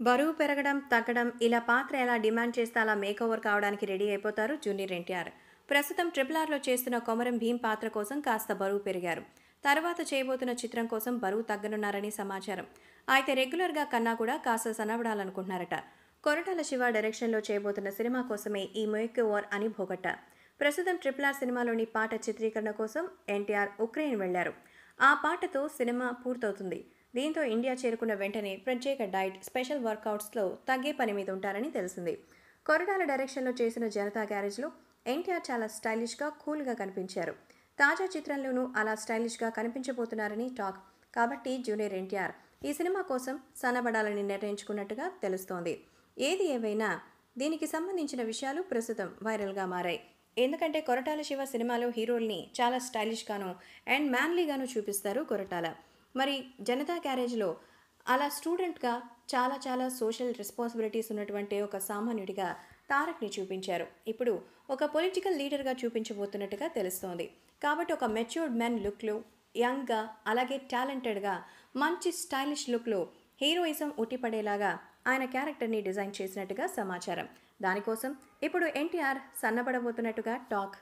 బరువు పెరగడం తగ్గడం ఇలా పాత్ర ఎలా డిమాండ్ చేస్తే అలా మేకోవర్ కావడానికి రెడీ అయిపోతారు జూనియర్ ఎన్టీఆర్ ప్రస్తుతం ట్రిపుల్ ఆర్లో చేస్తున్న కొమరం భీం పాత్ర కోసం కాస్త బరువు పెరిగారు తర్వాత చేయబోతున్న చిత్రం కోసం బరువు తగ్గనున్నారని సమాచారం అయితే రెగ్యులర్గా కన్నా కూడా కాస్త సనబడాలనుకుంటున్నారట కొరటాల శివ డైరెక్షన్లో చేయబోతున్న సినిమా కోసమే ఈ మేకోవర్ అని భోగట్ట ప్రస్తుతం ట్రిపుల్ ఆర్ సినిమాలోని పాట చిత్రీకరణ కోసం ఎన్టీఆర్ ఉక్రెయిన్ వెళ్లారు ఆ పాటతో సినిమా పూర్తవుతుంది దీంతో ఇండియా చేరుకున్న వెంటనే ప్రత్యేక డైట్ స్పెషల్ వర్కౌట్స్లో తగ్గే పని మీద ఉంటారని తెలిసింది కొరటాల డైరెక్షన్లో చేసిన జనతా గ్యారేజ్లో ఎన్టీఆర్ చాలా స్టైలిష్గా కూల్గా కనిపించారు తాజా చిత్రంలోనూ అలా స్టైలిష్గా కనిపించబోతున్నారని టాక్ కాబట్టి జూనియర్ ఎన్టీఆర్ ఈ సినిమా కోసం సన్నబడాలని నిర్ణయించుకున్నట్టుగా తెలుస్తోంది ఏది ఏవైనా దీనికి సంబంధించిన విషయాలు ప్రస్తుతం వైరల్గా మారాయి ఎందుకంటే కొరటాల శివ సినిమాలో హీరోల్ని చాలా స్టైలిష్గాను అండ్ మ్యాన్లీగాను చూపిస్తారు కొరటాల మరి జనతా క్యారేజ్లో అలా స్టూడెంట్గా చాలా చాలా సోషల్ రెస్పాన్సిబిలిటీస్ ఉన్నటువంటి ఒక సామాన్యుడిగా తారక్ని చూపించారు ఇప్పుడు ఒక పొలిటికల్ లీడర్గా చూపించబోతున్నట్టుగా తెలుస్తోంది కాబట్టి ఒక మెచ్యూర్డ్ మెన్ లుక్లో యంగ్గా అలాగే టాలెంటెడ్గా మంచి స్టైలిష్ లుక్లో హీరోయిజం ఉట్టిపడేలాగా ఆయన క్యారెక్టర్ని డిజైన్ చేసినట్టుగా సమాచారం దానికోసం ఇప్పుడు ఎన్టీఆర్ సన్నబడబోతున్నట్టుగా టాక్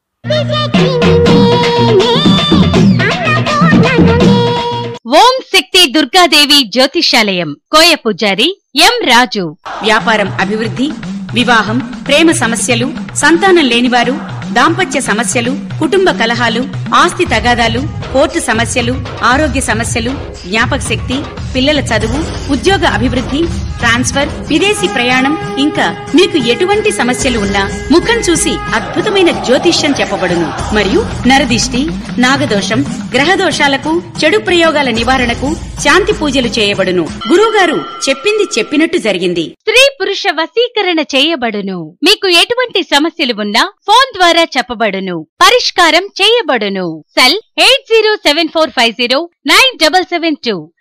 ఓం శక్తి దుర్గాదేవి జ్యోతిషాలయం కోయ పూజారి ఎం రాజు వ్యాపారం అభివృద్ధి వివాహం ప్రేమ సమస్యలు సంతానం లేనివారు దాంపత్య సమస్యలు కుటుంబ కలహాలు ఆస్తి తగాదాలు కోర్టు సమస్యలు ఆరోగ్య సమస్యలు జ్ఞాపక శక్తి పిల్లల చదువు ఉద్యోగ అభివృద్ధి ట్రాన్స్ఫర్ విదేశీ ప్రయాణం ఇంకా మీకు ఎటువంటి సమస్యలు ఉన్నా ముఖం చూసి అద్భుతమైన జ్యోతిష్యం చెప్పబడును మరియు నరదిష్టి నాగదోషం గ్రహ దోషాలకు చెడు ప్రయోగాల నివారణకు శాంతి పూజలు చేయబడును గురువుగారు చెప్పింది చెప్పినట్టు జరిగింది స్త్రీ పురుష వశీకరణ చేయబడును మీకు ఎటువంటి సమస్యలు ఉన్నా ఫోన్ ద్వారా చెప్పబడును పరిష్కారం చేయబడును cell eight zero seven four five zero nine double seven two